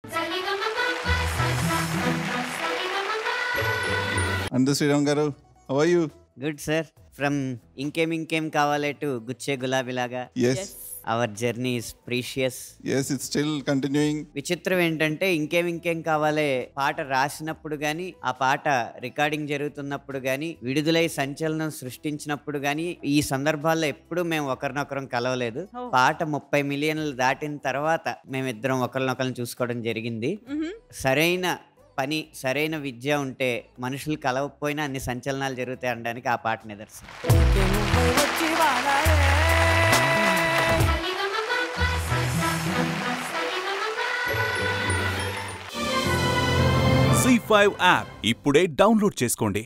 అందు శ్రీరామ్ గారు how you good sir from ఇంకేం ఇంకేం కావాలి టు గుచ్చే గులాబీలాగా as our journey is precious as it's still continuing విచిత్రం ఏంటంటే ఇంకేం ఇంకేం కావాలే పాట రాసినప్పుడు గాని ఆ పాట రికార్డింగ్ జరుగుతున్నప్పుడు గాని విడుదలై సంచలనం సృష్టించినప్పుడు గాని ఈ సందర్భాల్లో ఎప్పుడు మేము ఒకరినొకరం కలవలేదు Oh. పాట ముప్పై మిలియన్లు దాటిన తర్వాత మేమిద్దరం ఒకరినొకరిని చూసుకోవడం జరిగింది సరైన పని సరైన విద్య ఉంటే మనుషులు కలవకపోయినా అన్ని సంచలనాలు జరుగుతాయి అనడానికి ఆ పాట నిదర్శనం సి ఫైవ్ యాప్ ఇప్పుడే డౌన్లోడ్ చేసుకోండి